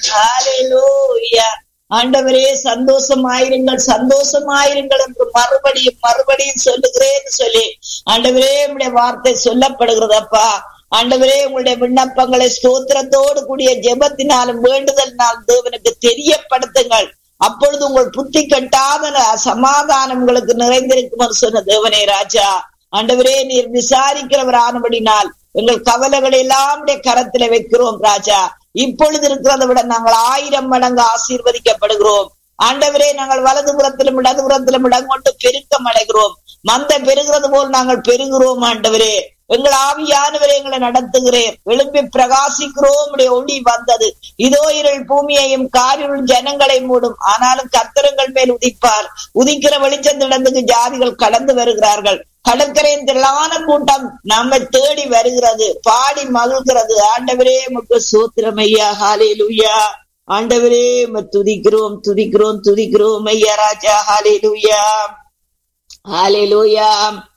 ஹalleluya ஆண்டவரே சந்தோஷமாயிருங்கள் சந்தோஷமாயிருங்கள் என்று மறுபடியும் மறுபடியும் சொல்லுகிறேன்னு சொல்லி ஆண்டவரே உங்களுடைய வார்த்தை சொல்லப்படுகிறதப்பா ஆண்டவரே உங்களுடைய விண்ணப்பங்களை ஸ்தோத்திரத்தோடு கூடிய ஜெபத்தினாலும் வேண்டுதலினாலும் தேவனுக்கு தெரியப்படுத்துங்கள் அப்பொழுது உங்கள் புத்தி கட்டாத சமாதானம் உங்களுக்கு நிறைந்திருக்கும் சொன்ன தேவனே ராஜா ஆண்டவரே நீர் விசாரிக்கிறவர் ஆனபடினால் எங்கள் கவலைகளை எல்லாம் கரத்துல வைக்கிறோம் ராஜா இப்பொழுது இருக்கிறதை விட நாங்கள் ஆயிரம் மடங்கு ஆசீர்வதிக்கப்படுகிறோம் ஆண்டவரே நாங்கள் வலது புறத்திலும் இடது புறத்திலும் இடம் கொண்டு பெருக்கம் அடைகிறோம் மந்த பெருகிறது போல் நாங்கள் பெருகிறோம் ஆண்டவரே எங்கள் ஆவியானவரை எங்களை நடத்துகிறேன் எழுப்பி பிரகாசிக்கிறோம் உடைய ஒளி வந்தது இதோ இருள் பூமியையும் காரிருள் ஜனங்களை மூடும் ஆனாலும் கத்தரங்கள் மேல் உதிப்பார் உதிக்கிற வெளிச்சத்திடத்துக்கு ஜாதிகள் கடந்து வருகிறார்கள் கடற்கரையின் திரளான கூட்டம் நம்மை தேடி வருகிறது பாடி மகிழ்கிறது ஆண்டவரே முக்கு சூத்திரம் ஐயா ஹாலே லுய்யா ஆண்டவரே துதிக்கிறோம் துதிக்கிறோம் துதிக்கிறோம் ஐயா ராஜா ஹாலே லுய்யா ஹாலே லூயா